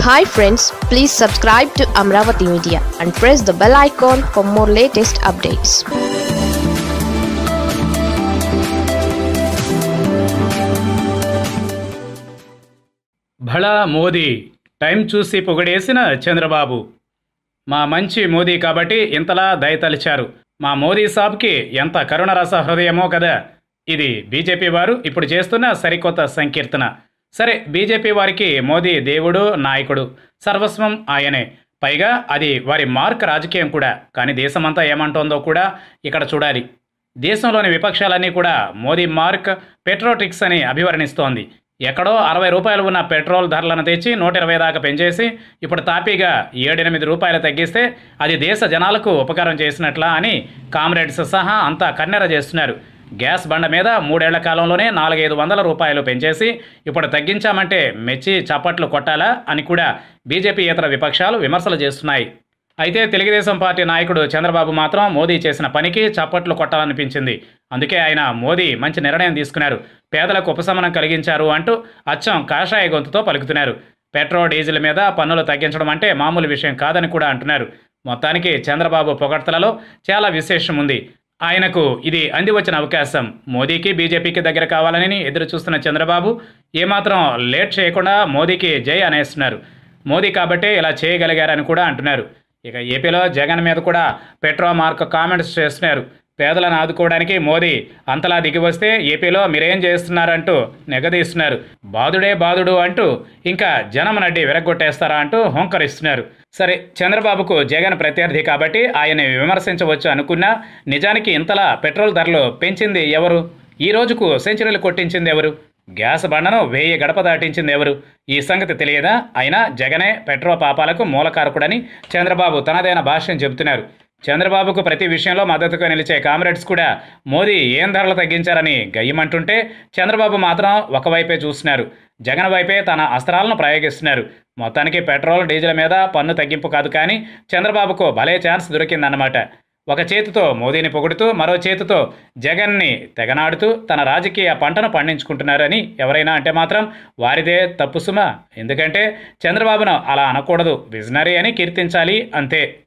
hi friends please subscribe to Amaravati media and press the bell icon for more latest updates భళా Modi time చూసి పొగడేసిన చంద్రబాబు మా మంచి మోదీ కాబట్టి ఇంతలా దయతలిచారు మా మోదీ సాబ్కి ఎంత కరుణరస హృదయమో కదా ఇది బీజేపీ వారు ఇప్పుడు చేస్తున్న సరికొత్త సంకీర్తన సరే బీజేపీ వారికి మోదీ దేవుడు నాయకుడు సర్వస్వం ఆయనే పైగా అది వారి మార్క్ రాజకీయం కూడా కానీ దేశమంతా ఏమంటోందో కూడా ఇక్కడ చూడాలి దేశంలోని విపక్షాలన్నీ కూడా మోదీ మార్క్ పెట్రోటిక్స్ అని అభివర్ణిస్తోంది ఎక్కడో అరవై రూపాయలు ఉన్న పెట్రోల్ ధరలను తెచ్చి నూట ఇరవై దాకా పెంచేసి ఇప్పుడు తాపీగా ఏడెనిమిది రూపాయలు తగ్గిస్తే అది దేశ జనాలకు ఉపకారం చేసినట్లా అని కామ్రేడ్స్ సహా అంతా కన్నెర చేస్తున్నారు గ్యాస్ బండ మీద మూడేళ్ల కాలంలోనే నాలుగైదు వందల రూపాయలు పెంచేసి ఇప్పుడు తగ్గించామంటే మెచ్చి చప్పట్లు కొట్టాలా అని కూడా బీజేపీ ఇతర విపక్షాలు విమర్శలు చేస్తున్నాయి అయితే తెలుగుదేశం పార్టీ నాయకుడు చంద్రబాబు మాత్రం మోదీ చేసిన పనికి చప్పట్లు కొట్టాలనిపించింది అందుకే ఆయన మోదీ మంచి నిర్ణయం తీసుకున్నారు పేదలకు ఉపశమనం కలిగించారు అంటూ అచ్చం కాషాయ గొంతుతో పలుకుతున్నారు పెట్రోల్ డీజిల్ మీద పన్నులు తగ్గించడం అంటే మామూలు విషయం కాదని కూడా అంటున్నారు మొత్తానికి చంద్రబాబు పొగడ్తలలో చాలా విశేషం ఉంది ఆయనకు ఇది అంది వచ్చిన అవకాశం మోదీకి బీజేపీకి దగ్గర కావాలని ఎదురు చూస్తున్న చంద్రబాబు ఏమాత్రం లేట్ చేయకుండా మోదీకి జై అనేస్తున్నారు మోదీ కాబట్టే ఇలా చేయగలిగారని కూడా అంటున్నారు ఇక ఏపీలో జగన్ మీద కూడా పెట్రో మార్క్ కామెంట్స్ చేస్తున్నారు పేదలను ఆదుకోవడానికి మోదీ అంతలా దిగి వస్తే ఏపీలో మీరేం చేస్తున్నారంటూ నిగదీస్తున్నారు బాదుడే బాదుడు అంటూ ఇంకా జనం నడ్డి విరగొట్టేస్తారా అంటూ హోంకరిస్తున్నారు సరే చంద్రబాబుకు జగన్ ప్రత్యర్థి కాబట్టి ఆయన్ని విమర్శించవచ్చు అనుకున్నా నిజానికి ఇంతలా పెట్రోల్ ధరలు పెంచింది ఎవరు ఈ రోజుకు సెంచరీలు కొట్టించింది ఎవరు గ్యాస్ బండను వెయ్యి గడప దాటించింది ఎవరు ఈ సంగతి తెలియదా అయినా జగనే పెట్రో పాపాలకు మూలకారకుడని చంద్రబాబు తనదైన భాష్యం చెబుతున్నారు చంద్రబాబుకు ప్రతి విషయంలో మద్దతుగా నిలిచే కామ్రేడ్స్ కూడా మోదీ ఏం ధరలు తగ్గించారని గయ్యమంటుంటే చంద్రబాబు మాత్రం ఒకవైపే చూస్తున్నారు జగన్ వైపే తన అస్త్రాలను ప్రయోగిస్తున్నారు మొత్తానికి పెట్రోల్ డీజిల్ మీద పన్ను తగ్గింపు కాదు కానీ చంద్రబాబుకు భలే ఛాన్స్ దొరికిందన్నమాట ఒక చేతితో మోదీని పొగుడుతూ మరో చేతితో జగన్ని తెగనాడుతూ తన రాజకీయ పంటను పండించుకుంటున్నారని ఎవరైనా అంటే మాత్రం వారిదే తప్పు సుమ ఎందుకంటే చంద్రబాబును అలా అనకూడదు విజనరీ అని కీర్తించాలి అంతే